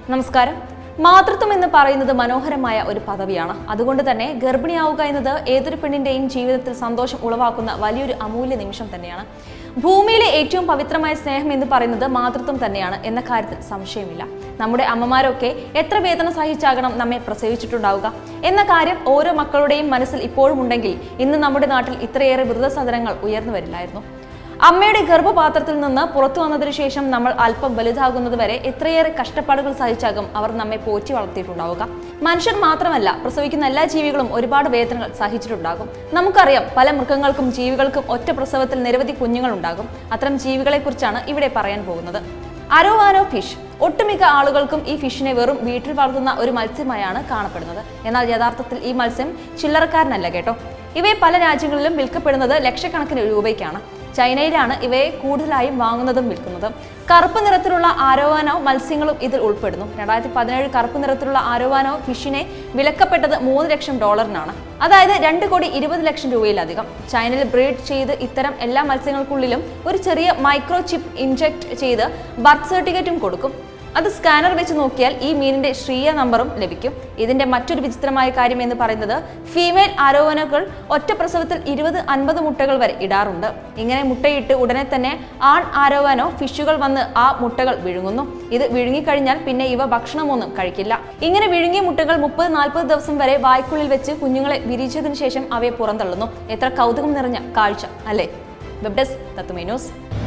നമസ്കാരം മാതൃത്വം എന്ന് പറയുന്നത് മനോഹരമായ ഒരു പദവിയാണ് അതുകൊണ്ട് തന്നെ ഗർഭിണിയാവുക എന്നത് ഏതൊരു പെണ്ണിന്റെയും ജീവിതത്തിൽ സന്തോഷം ഉളവാക്കുന്ന വലിയൊരു അമൂല്യ നിമിഷം തന്നെയാണ് ഭൂമിയിലെ ഏറ്റവും പവിത്രമായ സ്നേഹം എന്ന് പറയുന്നത് മാതൃത്വം തന്നെയാണ് എന്ന കാര്യത്തിൽ സംശയമില്ല നമ്മുടെ അമ്മമാരൊക്കെ എത്ര വേദന സഹിച്ചാകണം നമ്മെ പ്രസവിച്ചിട്ടുണ്ടാവുക എന്ന കാര്യം ഓരോ മക്കളുടെയും മനസ്സിൽ ഇപ്പോഴും ഉണ്ടെങ്കിൽ ഇന്ന് നമ്മുടെ നാട്ടിൽ ഇത്രയേറെ വൃദ്ധസദനങ്ങൾ ഉയർന്നു വരില്ലായിരുന്നു അമ്മയുടെ ഗർഭപാത്രത്തിൽ നിന്ന് പുറത്തു വന്നതിനു ശേഷം നമ്മൾ അല്പം വലുതാകുന്നത് വരെ എത്രയേറെ കഷ്ടപ്പാടുകൾ സഹിച്ചാകും അവർ നമ്മെ പോറ്റി വളർത്തിയിട്ടുണ്ടാവുക മനുഷ്യർ മാത്രമല്ല പ്രസവിക്കുന്ന എല്ലാ ജീവികളും ഒരുപാട് വേദനകൾ സഹിച്ചിട്ടുണ്ടാകും നമുക്കറിയാം പല മൃഗങ്ങൾക്കും ജീവികൾക്കും ഒറ്റ പ്രസവത്തിൽ നിരവധി കുഞ്ഞുങ്ങൾ ഉണ്ടാകും അത്തരം ജീവികളെ കുറിച്ചാണ് ഇവിടെ പറയാൻ പോകുന്നത് അരോവാനോ ഫിഷ് ഒട്ടുമിക്ക ആളുകൾക്കും ഈ ഫിഷിനെ വെറും വീട്ടിൽ വളർത്തുന്ന ഒരു മത്സ്യമായാണ് കാണപ്പെടുന്നത് എന്നാൽ യഥാർത്ഥത്തിൽ ഈ മത്സ്യം ചില്ലറക്കാരനല്ല കേട്ടോ ഇവയെ പല രാജ്യങ്ങളിലും വിൽക്കപ്പെടുന്നത് ലക്ഷക്കണക്കിന് രൂപയ്ക്കാണ് ചൈനയിലാണ് ഇവയെ കൂടുതലായും വാങ്ങുന്നതും വിൽക്കുന്നതും കറുപ്പ് നിറത്തിലുള്ള ആരോവാനോ മത്സ്യങ്ങളും ഇതിൽ ഉൾപ്പെടുന്നു രണ്ടായിരത്തി പതിനേഴ് കറുപ്പ് നിറത്തിലുള്ള ആരോവാനോ ഫിഷിനെ വിലക്കപ്പെട്ടത് മൂന്ന് ലക്ഷം ഡോളറിനാണ് അതായത് രണ്ട് കോടി ഇരുപത് ലക്ഷം രൂപയിലധികം ചൈനയിൽ ബ്രീഡ് ചെയ്ത് ഇത്തരം എല്ലാ മത്സ്യങ്ങൾക്കുള്ളിലും ഒരു ചെറിയ മൈക്രോ ചിപ്പ് ഇൻജെക്ട് ചെയ്ത് ബർത്ത് സർട്ടിഫിക്കറ്റും കൊടുക്കും അത് സ്കാനർ വെച്ച് നോക്കിയാൽ ഈ മീനിന്റെ ശ്രീയ നമ്പറും ലഭിക്കും ഇതിന്റെ മറ്റൊരു വിചിത്രമായ കാര്യം എന്ന് പറയുന്നത് ഫീമെയിൽ ആരോപണകൾ ഒറ്റ പ്രസവത്തിൽ ഇരുപത് അൻപത് മുട്ടകൾ വരെ ഇടാറുണ്ട് ഇങ്ങനെ മുട്ടയിട്ട് ഉടനെ തന്നെ ആൺ ആരോപണോ ഫിഷുകൾ വന്ന് ആ മുട്ടകൾ വിഴുങ്ങുന്നു ഇത് വിഴുങ്ങിക്കഴിഞ്ഞാൽ പിന്നെ ഇവ ഭക്ഷണമൊന്നും കഴിക്കില്ല ഇങ്ങനെ വിഴുങ്ങിയ മുട്ടകൾ മുപ്പത് നാൽപ്പത് ദിവസം വരെ വായ്ക്കുള്ളിൽ വെച്ച് കുഞ്ഞുങ്ങളെ വിരിച്ചതിന് ശേഷം അവയെ പുറന്തള്ളുന്നു എത്ര കൗതുകം നിറഞ്ഞ കാഴ്ച അല്ലേ വെബ് ഡെസ്ക് തത്തുമേ ന്യൂസ്